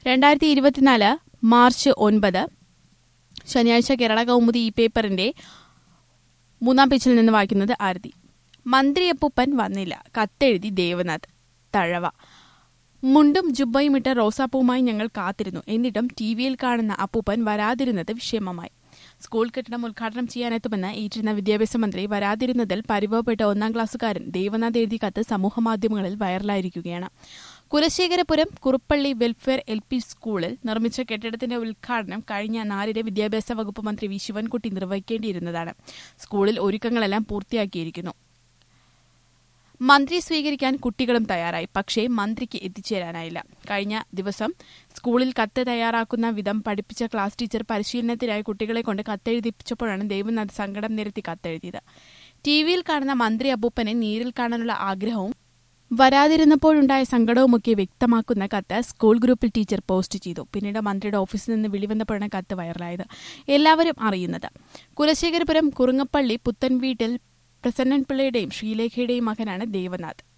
രണ്ടായിരത്തി ഇരുപത്തിനാല് മാർച്ച് ഒൻപത് ശനിയാഴ്ച കേരള കൗമുദി ഈ പേപ്പറിന്റെ മൂന്നാം പേജിൽ നിന്ന് വായിക്കുന്നത് ആരതി മന്ത്രി അപ്പൂപ്പൻ വന്നില്ല കത്തെഴുതി ദേവനാഥ് തഴവ മുണ്ടും ജുബയും ഇട്ട റോസാപ്പൂവുമായി ഞങ്ങൾ കാത്തിരുന്നു എന്നിട്ടും ടി വിയിൽ കാണുന്ന അപ്പൂപ്പൻ വരാതിരുന്നത് വിഷമമായി സ്കൂൾ കെട്ടിടം ഉദ്ഘാടനം ചെയ്യാനെത്തുമെന്ന് ഏറ്റിരുന്ന വിദ്യാഭ്യാസ മന്ത്രി വരാതിരുന്നതിൽ പരിഭവപ്പെട്ട ഒന്നാം ക്ലാസ്സുകാരൻ ദേവനാഥ് എഴുതിയ കത്ത് സമൂഹമാധ്യമങ്ങളിൽ വൈറലായിരിക്കുകയാണ് Kulasekharapuram Kuruppalli welfare L P സ്കൂളിൽ നിർമ്മിച്ച കെട്ടിടത്തിന്റെ ഉദ്ഘാടനം കഴിഞ്ഞ നാലിന് വിദ്യാഭ്യാസ വകുപ്പ് മന്ത്രി വി ശിവൻകുട്ടി നിർവഹിക്കേണ്ടിയിരുന്നതാണ് സ്കൂളിൽ ഒരുക്കങ്ങളെല്ലാം പൂർത്തിയാക്കിയിരിക്കുന്നു മന്ത്രി സ്വീകരിക്കാൻ കുട്ടികളും തയ്യാറായി പക്ഷേ മന്ത്രിക്ക് എത്തിച്ചേരാനായില്ല കഴിഞ്ഞ ദിവസം സ്കൂളിൽ കത്ത് തയ്യാറാക്കുന്ന വിധം പഠിപ്പിച്ച ക്ലാസ് ടീച്ചർ പരിശീലനത്തിനായി കുട്ടികളെ കൊണ്ട് കത്തെഴുതിപ്പിച്ചപ്പോഴാണ് ദേവനാഥ് സങ്കടം നിരത്തി കത്തെഴുതിയത് ടി വിയിൽ കാണുന്ന മന്ത്രി അബൂപ്പനെ നേരിൽ കാണാനുള്ള ആഗ്രഹവും വരാതിരുന്നപ്പോഴുണ്ടായ സങ്കടവുമൊക്കെ വ്യക്തമാക്കുന്ന കത്ത് സ്കൂൾ ഗ്രൂപ്പിൽ ടീച്ചർ പോസ്റ്റ് ചെയ്തു പിന്നീട് മന്ത്രിയുടെ ഓഫീസിൽ നിന്ന് വിളിവന്നപ്പോഴാണ് കത്ത് വൈറലായത് എല്ലാവരും അറിയുന്നത് കുലശേഖരപുരം കുറുങ്ങപ്പള്ളി പുത്തൻവീട്ടിൽ പ്രസന്നൻ പിള്ളയുടെയും ശ്രീലേഖയുടെയും മകനാണ് ദേവനാഥ്